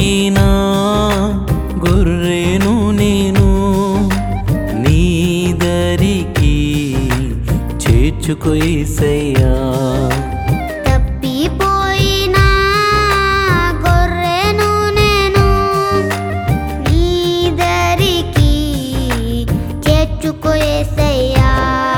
తప్పిపోయినా గొర్రెను నేను నీ దరికి చేర్చుకో యేసయ్యా తప్పిపోయినా గొర్రెను నేను నీ దరికి చేర్చుకో యేసయ్యా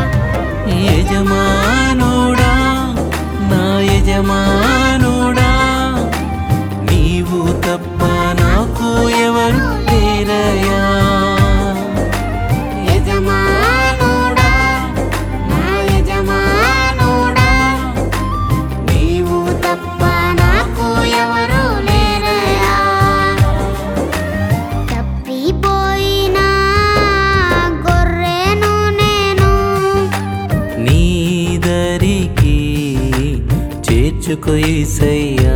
యజమానుడా నా యజమానుడా నీవు తప్ప నాకు ఎవరు లేరయ్యా యజమానుడా నా యజమానుడా నీవు తప్ప నాకు ఎవరు లేరయ్యా తప్పిపోయినా గొర్రెను నేను నీ దరికి చేర్చుకో యేసయ్యా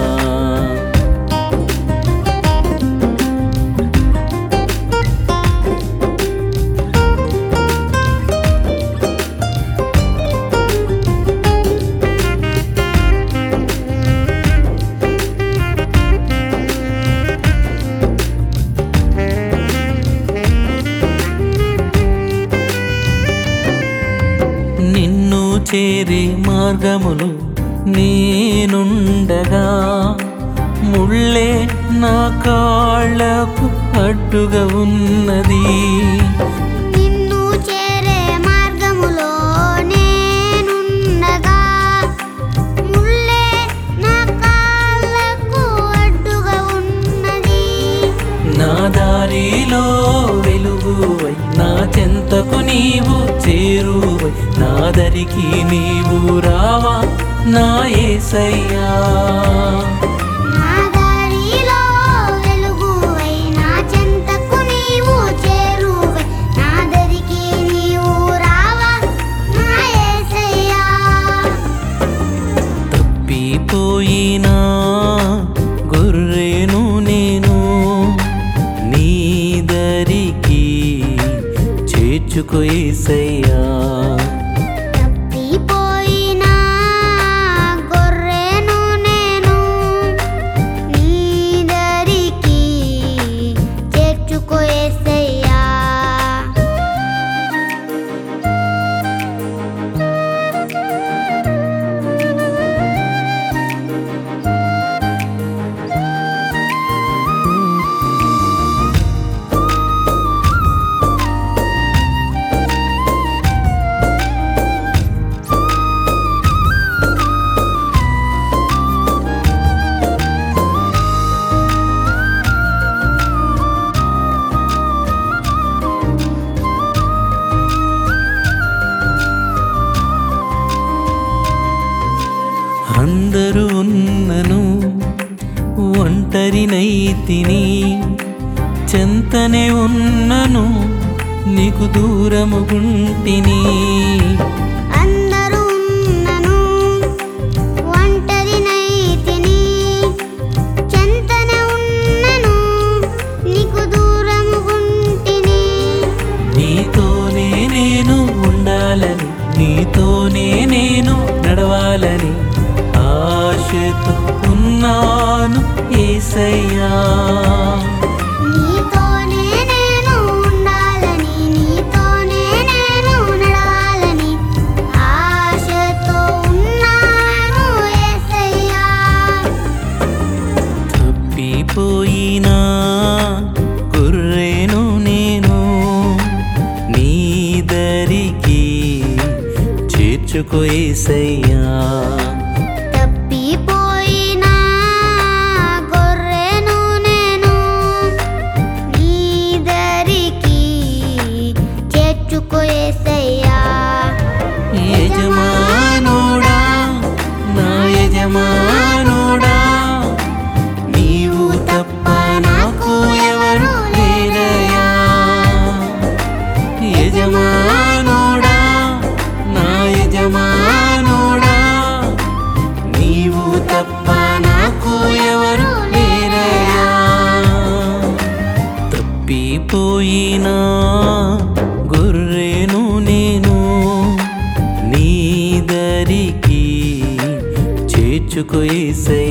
నిన్ను చేరే మార్గములు నేనుండగా ముళ్ళే నా కాళ్ళకు అడ్డుగా ఉన్నది నిన్ను చేరే మార్గములో నేనుండగా ముల్లే నా కాళ్ళకు అడ్డుగా ఉన్నది నా దారిలో వెలుగువై నా చెంతకు నీవు చేరువై నా దరికి నీవు రావా నా ఏసయ్యా నా దారిలో వెలుగువై నా చెంతకు నీవు చేరువై నా దరికి నీవు రావా నా యేసయ్యా తప్పిపోయినా గొర్రెను నేను నీ దరికి చేర్చుకో యేసయ్యా తప్పిపోయినా గొర్రెను నేను నీ దరికి చేర్చుకో యేసయ్యా అందరూ ఉన్నను ఒంటరినైతిని చెంతనే ఉన్నను నీకు దూరము గుంటిని అందరూ ఉన్నను ఒంటరినైతిని చెంతన ఉన్నను నీకు దూరముగుంటిని నీతోనే నేను ఉండాలని నీతోనే నేను నడవాలని ఆశతో ఉన్నాను ఏసయ్యా నీతోనే నేను ఉండాలని నీతోనే నేను నడవాలని ఆశతో ఉన్నాను యేసయ్యా తప్పిపోయినా గుర్రెను నేను నీ దరికి చేర్చుకో యేసయ్యా తప్పిపోయినా గొర్రెను నేను నీ దరికి చేర్చుకో యేసయ్యా యజమానుడా నా యజమానుడా నీవు తప్ప నాకు ఎవరు లేరయ్యా యజమానుడా నా యజమానుడా నీవు తప్ప నాకు ఎవరు లేరయ్యా తప్పిపోయినా గొర్రెను నేను నీ దరికి చేర్చుకో యేసయ్యా